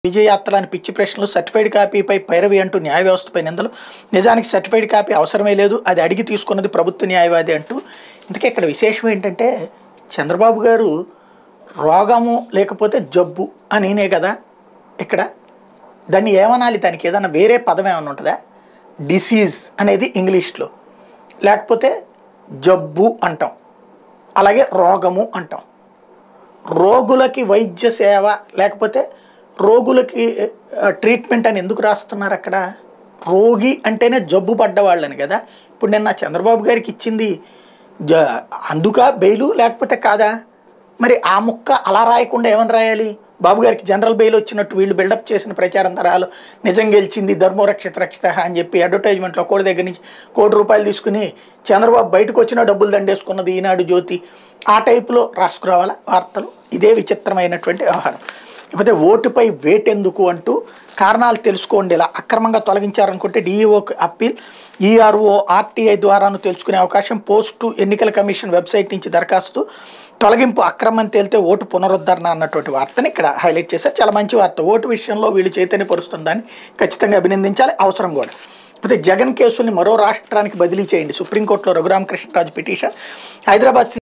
విజయయాత్ర అని పిచ్చి ప్రశ్నలు సర్టిఫైడ్ కాపీపై పైరవి అంటూ న్యాయ వ్యవస్థపై నిందలు నిజానికి సర్టిఫైడ్ కాపీ అవసరమే లేదు అది అడిగి తీసుకున్నది ప్రభుత్వ న్యాయవాది అంటూ ఇంతకీ ఇక్కడ విశేషం ఏంటంటే చంద్రబాబు గారు రోగము లేకపోతే జబ్బు అనినే కదా ఇక్కడ దాన్ని ఏమనాలి దానికి ఏదైనా వేరే పదం ఏమైనా ఉంటుందా డిసీజ్ అనేది ఇంగ్లీష్లో లేకపోతే జబ్బు అంటాం అలాగే రోగము అంటాం రోగులకి వైద్య సేవ లేకపోతే రోగులకి ఆ, ట్రీట్మెంట్ అని ఎందుకు రాస్తున్నారు అక్కడ రోగి అంటేనే జబ్బు పడ్డవాళ్ళని కదా ఇప్పుడు నిన్న చంద్రబాబు గారికి ఇచ్చింది జ అందుక బెయిలు లేకపోతే కాదా మరి ఆ ముక్క అలా రాయకుండా ఏమని రాయాలి బాబు గారికి జనరల్ బెయిల్ వచ్చినట్టు వీళ్ళు బిల్డప్ చేసిన ప్రచారం తరాలు నిజం గెలిచింది ధర్మో రక్షిత రక్షిత అని చెప్పి అడ్వర్టైజ్మెంట్లో కోడి దగ్గర నుంచి కోటి రూపాయలు తీసుకుని చంద్రబాబు బయటకు వచ్చిన డబ్బులు దండేసుకున్నది ఈనాడు జ్యోతి ఆ టైపులో రాసుకురావాలా వార్తలు ఇదే విచిత్రమైనటువంటి వ్యవహారం లేకపోతే ఓటుపై వేటెందుకు అంటూ కారణాలు తెలుసుకోండి ఇలా అక్రమంగా తొలగించారనుకుంటే డిఈఓకి అప్పీల్ ఈఆర్ఓ ఆర్టీఐ ద్వారాను తెలుసుకునే అవకాశం పోస్టు ఎన్నికల కమిషన్ వెబ్సైట్ నుంచి దరఖాస్తు తొలగింపు అక్రమం తేలితే ఓటు పునరుద్ధరణ అన్నటువంటి వార్తని ఇక్కడ హైలైట్ చేశారు చాలా మంచి వార్త ఓటు విషయంలో వీళ్ళు చైతన్యపరుస్తుందని ఖచ్చితంగా అభినందించాలి అవసరం కూడా అయితే జగన్ కేసుల్ని మరో రాష్ట్రానికి బదిలీ చేయండి సుప్రీంకోర్టులో రఘురామకృష్ణరాజు పిటిషన్ హైదరాబాద్